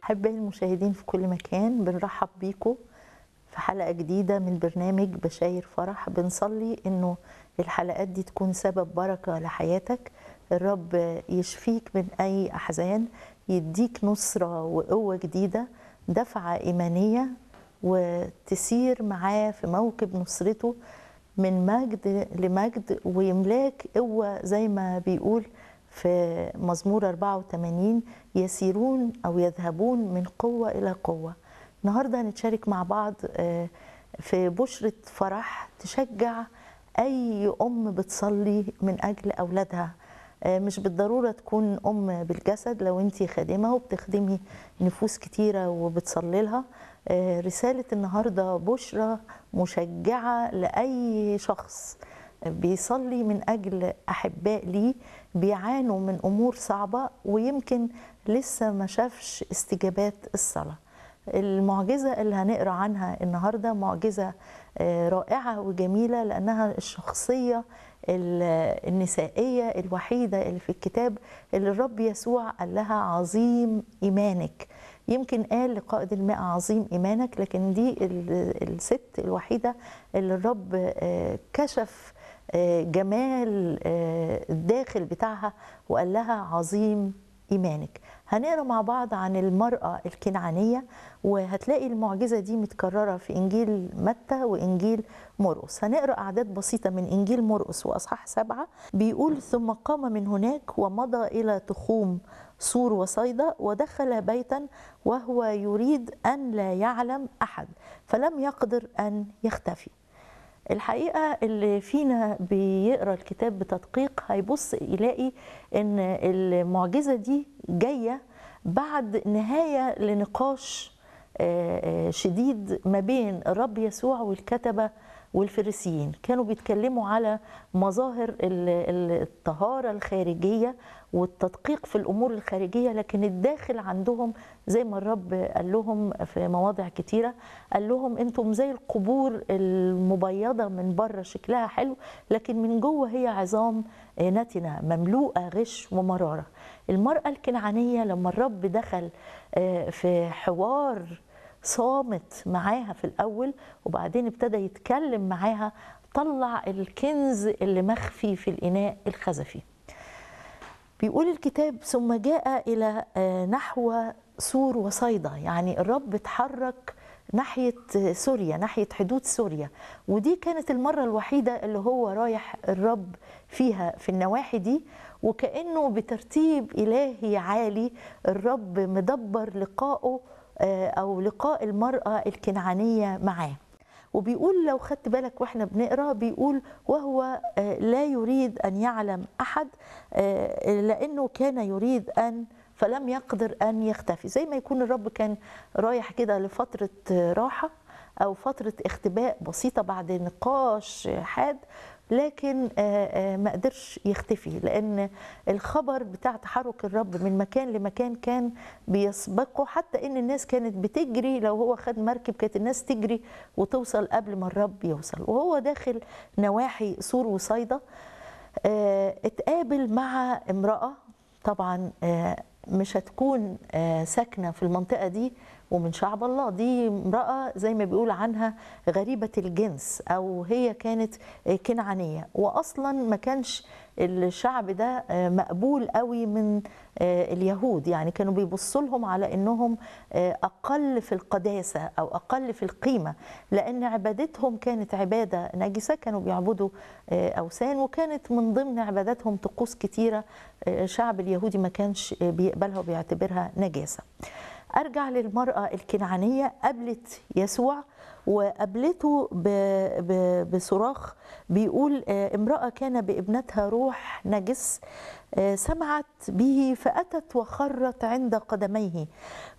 أحبائي المشاهدين في كل مكان بنرحب بيكم في حلقة جديدة من برنامج بشاير فرح بنصلي إنه الحلقات دي تكون سبب بركة لحياتك الرب يشفيك من أي أحزان يديك نصرة وقوة جديدة دفعة إيمانية وتسير معاه في موكب نصرته من مجد لمجد ويملاك قوة زي ما بيقول في مزمور 84 يسيرون أو يذهبون من قوة إلى قوة النهاردة هنتشارك مع بعض في بشرة فرح تشجع أي أم بتصلي من أجل أولادها مش بالضرورة تكون أم بالجسد لو أنت خادمة وبتخدمي نفوس كتيرة وبتصلي لها رسالة النهاردة بشرة مشجعة لأي شخص بيصلي من أجل أحباء ليه بيعانوا من أمور صعبة ويمكن لسه ما شافش استجابات الصلاة المعجزة اللي هنقرأ عنها النهاردة معجزة رائعة وجميلة لأنها الشخصية النسائية الوحيدة اللي في الكتاب اللي الرب يسوع قال لها عظيم إيمانك يمكن قال لقائد الماء عظيم إيمانك لكن دي الست الوحيدة اللي الرب كشف جمال الداخل بتاعها وقال لها عظيم إيمانك هنقرا مع بعض عن المرأة الكنعانية وهتلاقي المعجزة دي متكررة في إنجيل متى وإنجيل مرقس هنقرا أعداد بسيطة من إنجيل مرقس وأصحاح سبعة بيقول ثم قام من هناك ومضى إلى تخوم سور وصيدا ودخل بيتا وهو يريد أن لا يعلم أحد فلم يقدر أن يختفي الحقيقه اللي فينا بيقرا الكتاب بتدقيق هيبص يلاقي ان المعجزه دي جايه بعد نهايه لنقاش شديد ما بين الرب يسوع والكتبه والفريسيين كانوا بيتكلموا على مظاهر الطهاره الخارجيه والتدقيق في الامور الخارجيه لكن الداخل عندهم زي ما الرب قال لهم في مواضع كتيره قال لهم انتم زي القبور المبيضه من بره شكلها حلو لكن من جوه هي عظام نتنه مملوءه غش ومراره المراه الكنعانيه لما الرب دخل في حوار صامت معاها في الاول وبعدين ابتدى يتكلم معاها طلع الكنز اللي مخفي في الاناء الخزفي بيقول الكتاب ثم جاء الى نحو سور وصيدا يعني الرب اتحرك ناحيه سوريا ناحيه حدود سوريا ودي كانت المره الوحيده اللي هو رايح الرب فيها في النواحي دي وكانه بترتيب الهي عالي الرب مدبر لقائه او لقاء المراه الكنعانيه معاه وبيقول لو خدت بالك واحنا بنقرا بيقول وهو لا يريد ان يعلم احد لانه كان يريد ان فلم يقدر ان يختفي زي ما يكون الرب كان رايح كده لفتره راحه او فتره اختباء بسيطه بعد نقاش حاد لكن ما قدرش يختفي لان الخبر بتاع تحرك الرب من مكان لمكان كان بيسبقه حتى ان الناس كانت بتجري لو هو خد مركب كانت الناس تجري وتوصل قبل ما الرب يوصل وهو داخل نواحي سور وصيدا اتقابل مع امراه طبعا مش هتكون ساكنه في المنطقه دي ومن شعب الله دي امرأة زي ما بيقول عنها غريبة الجنس أو هي كانت كنعانية وأصلا ما كانش الشعب ده مقبول قوي من اليهود يعني كانوا بيبصوا لهم على انهم اقل في القداسه او اقل في القيمه لان عبادتهم كانت عباده نجسه كانوا بيعبدوا اوثان وكانت من ضمن عباداتهم طقوس كتيره الشعب اليهودي ما كانش بيقبلها وبيعتبرها نجاسه ارجع للمراه الكنعانيه قابلت يسوع وقابلته بصراخ بيقول امراه كان بابنتها روح نجس سمعت به فاتت وخرت عند قدميه